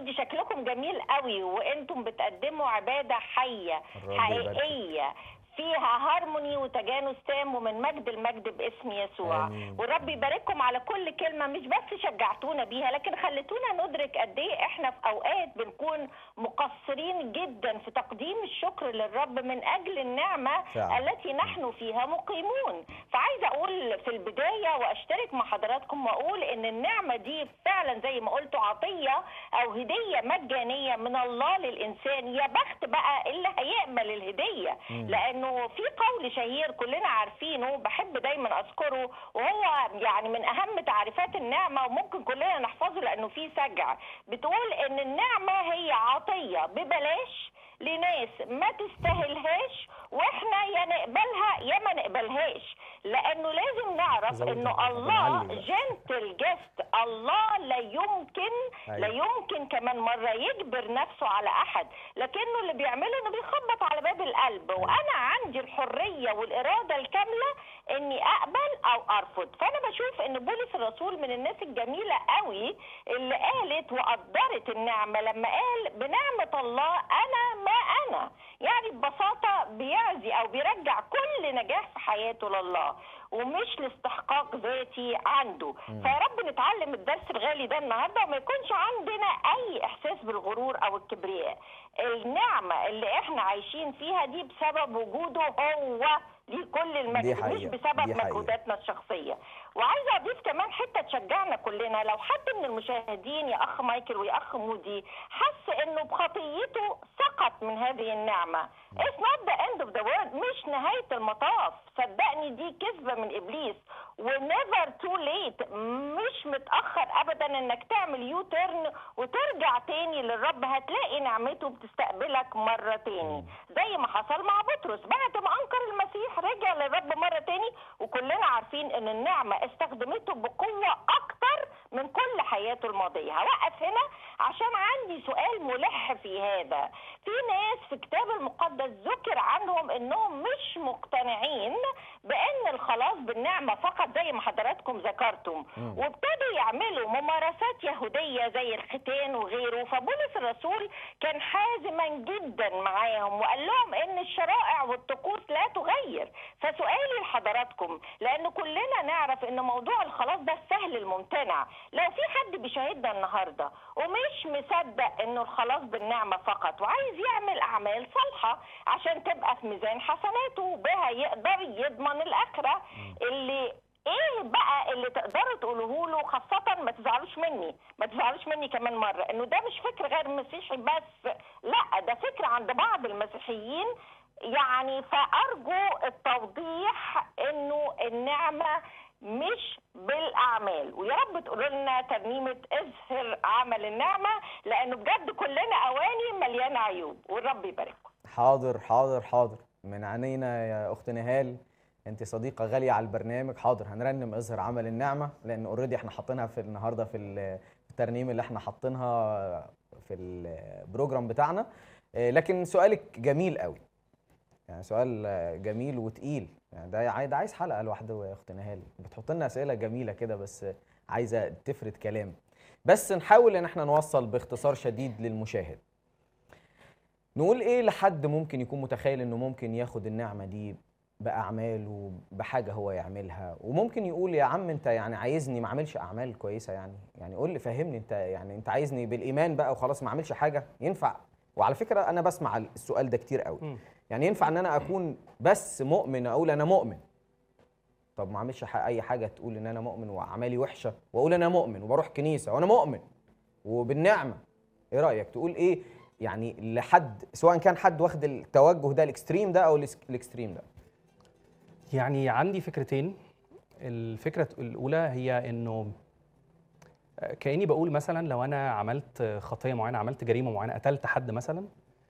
بجد شكلكم جميل قوي وانتم بتقدموا عباده حيه الرب يبارك فيك. حقيقيه فيها هارموني وتجانس تام ومن مجد المجد باسم يسوع آمين. والرب يبارككم على كل كلمه مش بس شجعتونا بيها لكن خلتونا ندرك قد ايه احنا في اوقات بنكون مقصرين جدا في تقديم الشكر للرب من اجل النعمه فعلا. التي نحن فيها مقيمون فعايزه اقول في البدايه واشترك مع حضراتكم واقول ان النعمه دي فعلا زي ما قلتوا عطيه او هديه مجانيه من الله للانسان يا بخت بقى اللي هيقبل الهديه لانه في قول شهير كلنا عارفينه بحب دايما اذكره وهو يعني من اهم تعريفات النعمه وممكن كلنا نحفظه لانه فيه سجع بتقول ان النعمه هي عطيه ببلاش لناس ما تستاهلهاش واحنا يا نقبلها يا ما نقبلهاش لانه لازم نعرف زود انه بقى، الله بنعلي بقى. جنتل جست الله لا يمكن أيوة. لا يمكن كمان مره يجبر نفسه على احد لكنه اللي بيعمله انه بيخبط على باب القلب وانا عندي الحريه والاراده الكامله اني اقبل او ارفض فانا بشوف ان بولس الرسول من الناس الجميله قوي اللي قالت وقدرت النعمه لما قال بنعمه الله انا ما انا يعني ببساطه بيعزي او بيرجع كل نجاح في حياته لله ومش لاستحقاق ذاتي عنده فيا رب نتعلم الدرس الغالي ده النهارده وما يكونش عندنا اي احساس بالغرور او الكبرياء النعمه اللي احنا عايشين فيها دي بسبب وجوده هو ليه كل دي المجد مش حقيقة، بسبب دي حقيقة. مجهوداتنا الشخصيه وعايزه اضيف كمان حته تشجعنا كلنا لو حد من المشاهدين يا اخ مايكل ويا اخ مودي حس انه بخطيته سقط من هذه النعمه It's not the end of the world مش نهايه المطاف صدقني دي كذبه من ابليس ونيفر تو ليت مش متاخر ابدا انك تعمل يو تيرن وترجع تاني للرب هتلاقي نعمته بتستقبلك مره تاني زي ما حصل مع بطرس بعد ما انكر المسيح رجع للرب مره تاني وكلنا عارفين ان النعمه استخدمته بقوه اكتر من كل حياته الماضيه هوقف هنا عشان عندي سؤال ملح في هذا في ناس في الكتاب المقدس ذكر عنهم انهم مش مقتنعين بان الخلاص بالنعمه فقط زي ما حضراتكم ذكرتم وابتدوا يعملوا ممارسات يهوديه زي الختان وغيره فبولس الرسول كان حازما جدا معاهم وقال لهم ان الشرائع والطقوس لا تغير فسؤالي لحضراتكم لان كلنا نعرف ان موضوع الخلاص ده السهل الممتنع لو في حد بيشاهدنا النهارده ومش مصدق انه الخلاص بالنعمه فقط وعايز يعمل اعمال صالحه عشان تبقى في ميزان حسناته وبها يقدر يضمن الاخره اللي ايه بقى اللي تقدروا تقولوه له خاصة ما تزعلوش مني ما تزعلوش مني كمان مرة انه ده مش فكر غير مسيحي بس لا ده فكر عند بعض المسيحيين يعني فأرجو التوضيح انه النعمة مش بالاعمال ويا رب تقولوا لنا ترنيمه اظهر عمل النعمه لانه بجد كلنا اواني مليانه عيوب والرب يبارككم حاضر حاضر حاضر من عينينا يا اخت نهال انت صديقه غاليه على البرنامج حاضر هنرنم اظهر عمل النعمه لان اوريدي احنا حاطينها في النهارده في ال- في الترنيم اللي احنا حاطينها في البروجرام بتاعنا آه، لكن سؤالك جميل قوي يعني سؤال آه، جميل وتقيل يعني ده عاي- ده عايز حلقه لوحده يا اخت نهال بتحط لنا اسئله جميله كده بس عايزه تفرد كلام بس نحاول ان احنا نوصل باختصار شديد للمشاهد نقول ايه لحد ممكن يكون متخيل انه ممكن ياخد النعمه دي باعمال وبحاجه هو يعملها وممكن يقول يا عم انت يعني عايزني ما اعملش اعمال كويسه يعني يعني قول لي فهمني انت يعني انت عايزني بالايمان بقى وخلاص ما اعملش حاجه ينفع وعلى فكره انا بسمع السؤال ده كتير قوي مم. يعني ينفع ان انا اكون بس مؤمن اقول انا مؤمن طب ما اعملش ح- اي حاجه تقول ان انا مؤمن واعمالي وحشه واقول انا مؤمن وبروح كنيسه وانا مؤمن وبالنعمه ايه رايك تقول ايه يعني لحد سواء كان حد واخد التوجه ده الاكستريم ده او الاس- الاكستريم ده يعني عندي فكرتين الفكرة الأولى هي إنه كأني بقول مثلا لو أنا عملت خطية معينة عملت جريمة معينة قتلت حد مثلا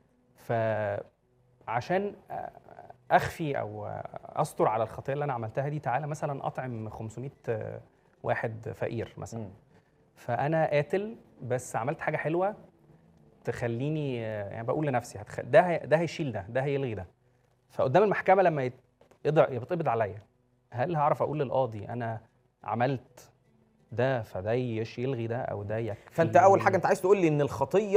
فعشان أخفي أو أستر على الخطية اللي أنا عملتها دي تعالى مثلا أطعم 500 واحد فقير مثلا مم. فأنا قاتل بس عملت حاجة حلوة تخليني يعني بقول لنفسي هتخ... ده هي... ده هيشيل ده ده هيلغي ده فقدام المحكمة لما يت... يضع- يتقبض عليا هل هعرف اقول للقاضي انا عملت ده فده يش- يلغي ده او ده يكفي فانت اول حاجه انت عايز تقول لي ان الخطيه